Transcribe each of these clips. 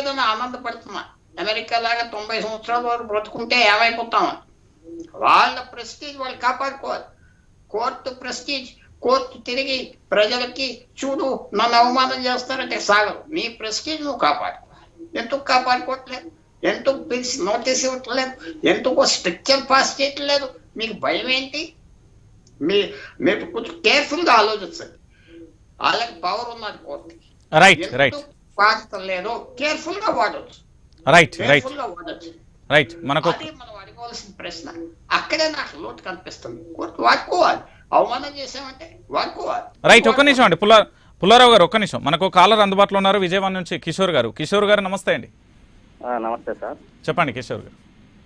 లేదని ఆనందపడుతున్నా అమెరికా లాగా తొంభై సంవత్సరాల వరకు బ్రతుకుంటే ఏమైపోతామని వాళ్ళ ప్రెస్టీజ్ వాళ్ళు కాపాడుకోవాలి కోర్టు ప్రెస్టీజ్ కోర్టు తిరిగి ప్రజలకి చూడు నన్ను అవమానం చేస్తారంటే సాగరు నీ ప్రెస్టీజ్ నువ్వు కాపాడుకోవాలి ఎందుకు కాపాడుకోవట్లేదు ఎందుకు పిలిచి నోటీస్ ఇవ్వట్లేదు ఎందుకు స్ట్రక్చర్ పాస్ చేయట్లేదు మీకు భయం ఏంటి మీ మీరు కొంచెం కేర్ఫుల్ గా ఆలోచించండి వాళ్ళకి పవర్ ఉన్నది కోర్టుకి రైట్ రైట్ ఎందుకు పాడతలేదు కేర్ఫుల్ గా వాడవచ్చు రైట్ రైట్ కేర్ఫుల్ గా వాడచ్చు రైట్ మనకు అదే మనం అడగవలసిన ప్రశ్న అక్కడే నాకు లోటు కనిపిస్తుంది కోర్టు వాడుకోవాలి అవమానం చేసామంటే వాడుకోవాలి రైట్ ఒక్క నిమిషం అండి పుల్లా పుల్లారావు గారు ఒక్క నిమిషం మనకు కాలర్ అందుబాటులో ఉన్నారు విజయవాడ నుంచి కిషోర్ గారు కిషోర్ గారు నమస్తే అండి ఆ, నమస్తే సార్ చెప్పండి కిషోర్ గారు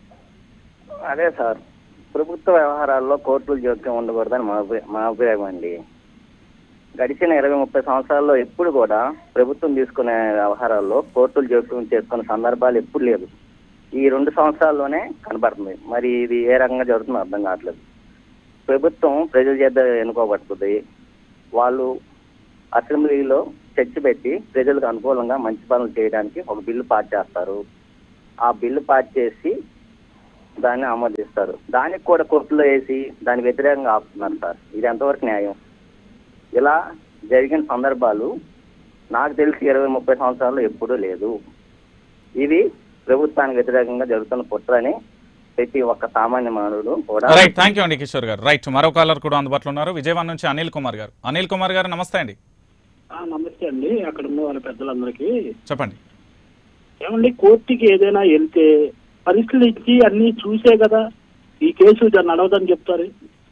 అదే సార్ ప్రభుత్వ వ్యవహారాల్లో కోర్టులు జోక్యం ఉండకూడదని మా అభి- మా అభిప్రాయం అండి గడిచిన ఇరవై ముప్పై సంవత్సరాల్లో ఎప్పుడు కూడా ప్రభుత్వం తీసుకునే వ్యవహారాల్లో కోర్టులు జోక్యం చేసుకునే సందర్భాలు ఎప్పుడు లేదు ఈ రెండు సంవత్సరాల్లోనే కనబడుతుంది మరి ఇది ఏ రకంగా జరుగుతుందో అర్థం కావట్లేదు ప్రభుత్వం ప్రజల చేత ఎన్నుకోబడుతుంది వాళ్ళు అసెంబ్లీలో చర్చ పెట్టి ప్రజలకు అనుకూలంగా మంచి పనులు చేయడానికి ఒక బిల్లు పాస్ చేస్తారు ఆ బిల్లు పాస్ చేసి దాన్ని ఆమోదిస్తారు దానికి కూడా కోర్టులో వేసి దాని వ్యతిరేకంగా ఆపుతున్నారు సార్ ఇది ఎంతవరకు న్యాయం ఇలా జరిగిన సందర్భాలు నాకు తెలిసి ఇరవై ముప్పై సంవత్సరాలు ఎప్పుడూ లేదు ఇది ప్రభుత్వానికి వ్యతిరేకంగా జరుగుతున్న కుట్రని ప్రతి ఒక్క సామాన్య మానవుడు కూడా రైట్ థ్యాంక్ యూ అండి కిషోర్ గారు రైట్ మరో కాలర్ కూడా అందుబాటులో ఉన్నారు విజయవాడ నుంచి అనిల్ కుమార్ గారు అనిల్ కుమార్ గారు నమస్తే అండి ఆ, నమస్తే అండి అక్కడ ఉన్న వాళ్ళ పెద్దలందరికీ చెప్పండి ఏమండి కోర్టుకి ఏదైనా వెళ్తే పరిశీలించి అన్ని చూసే కదా ఈ కేసు దాన్ని నడవదని చెప్తారు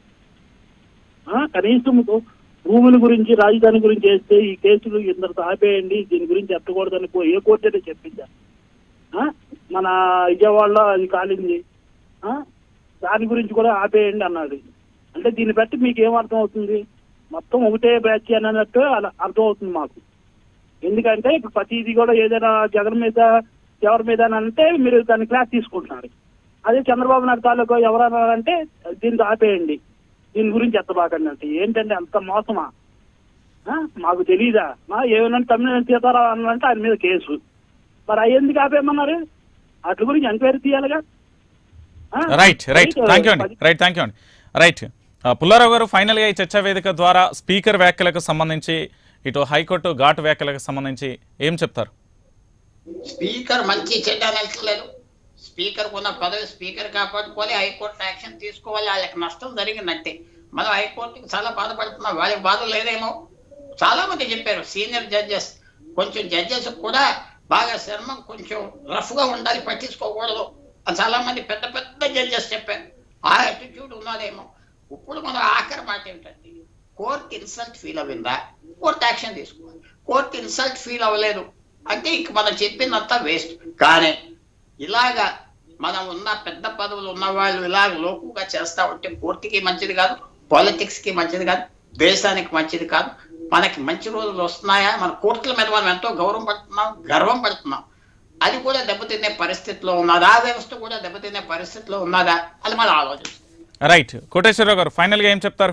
ఆ, కనీసం భూముల గురించి రాజధాని గురించి వేస్తే ఈ కేసులు ఇందరితో ఆపేయండి దీని గురించి ఎత్తకూడదని కో- ఏ కోర్టు అయితే చెప్పిందా ఆ, మన విజయవాడలో అది కాలింది ఆ, దాని గురించి కూడా ఆపేయండి అన్నాడు అంటే దీన్ని బట్టి మీకు ఏం అర్థం అవుతుంది మొత్తం ఒకటే బ్యాచ్ అని అన్నట్టు అలా అర్థం అవుతుంది మాకు ఎందుకంటే ఇప్పుడు ప్రతిదీ కూడా ఏదైనా జగన్ మీద ఎవరి మీద అని అంటే మీరు దాని క్లాస్ తీసుకుంటున్నారు అదే చంద్రబాబు నాయుడు తాలూకా ఎవరన్నా అంటే దీన్ని ఆపేయండి దీని గురించి ఎత్తబాకండి అంటే ఏంటంటే అంత మోసమా ఆ? మాకు తెలీదా మా ఏమన్నా తమిళ సీతారాం అంటే ఆయన మీద కేసు మరి అవి ఎందుకు ఆపేయమన్నారు వాటి గురించి ఎంక్వైరీ తీయాలిగా ఆ? Right right right, thank you అండి పది- రైట్ థ్యాంక్ యూ అండి రైట్ ఆ, పుల్లారావు గారు ఫైనల్గా ఈ చర్చా వేదిక ద్వారా స్పీకర్ వ్యాఖ్యలకు సంబంధించి ఇటు హైకోర్టు ఘాటు వ్యాఖ్యలకు సంబంధించి ఏం చెప్తారు స్పీకర్ మంచి చెడ్డ అనట్లేదు స్పీకర్ ఉన్న పదవి స్పీకర్ కాపాడుకోవాలి హైకోర్టు యాక్షన్ తీసుకోవాలి వాళ్ళకి నష్టం జరిగిందంటే మనం హైకోర్టుకి చాలా బాధపడుతున్నాం వాళ్ళకి బాధ లేదేమో చాలా మంది చెప్పారు సీనియర్ జడ్జెస్ కొంచెం జడ్జెస్ కూడా బాగా శర్మం కొంచెం రఫ్ గా ఉండాలి పట్టించుకోకూడదు అని చాలా మంది పెద్ద పెద్ద జడ్జెస్ చెప్పారు ఆ యాటిట్యూడ్ ఉన్నదేమో ఇప్పుడు మనం ఆఖరి మాట ఏంటంటే కోర్టు ఇన్సల్ట్ ఫీల్ అవ్విందా కోర్టు యాక్షన్ తీసుకోవాలి కోర్టు ఇన్సల్ట్ ఫీల్ అవ్వలేదు అంటే ఇంక మనం చెప్పిందంతా వేస్ట్ కానీ ఇలాగా మనం ఉన్న పెద్ద పదవులు ఉన్న వాళ్ళు ఇలాగ లోకుగా చేస్తా ఉంటే కోర్టుకి మంచిది కాదు పాలిటిక్స్ కి మంచిది కాదు దేశానికి మంచిది కాదు మనకి మంచి రోజులు వస్తున్నాయా మన కోర్టుల మీద మనం ఎంతో గౌరవం పడుతున్నాం గర్వం పడుతున్నాం అది కూడా దెబ్బతినే పరిస్థితిలో ఉన్నదా ఆ వ్యవస్థ కూడా దెబ్బతినే పరిస్థితిలో ఉన్నదా అది మనం ఆలోచిస్తాం రైట్ కోటేశ్వరరావు గారు ఫైనల్గా ఏం చెప్తారు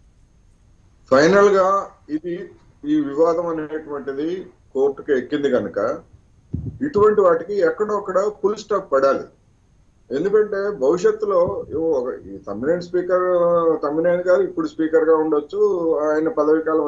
ఫైనల్ గా ఇది ఈ వివాదం అనేటువంటిది కోర్టుకు ఎక్కింది కనుక ఇటువంటి వాటికి ఎక్కడొక్కడ ఫుల్ స్టాప్ పడాలి ఎందుకంటే భవిష్యత్తులో ఏవో ఒక- ఈ తమ్మినేని స్పీకర్ తమ్మినేని గారు ఇప్పుడు స్పీకర్ గా ఉండొచ్చు ఆయన పదవి కాలం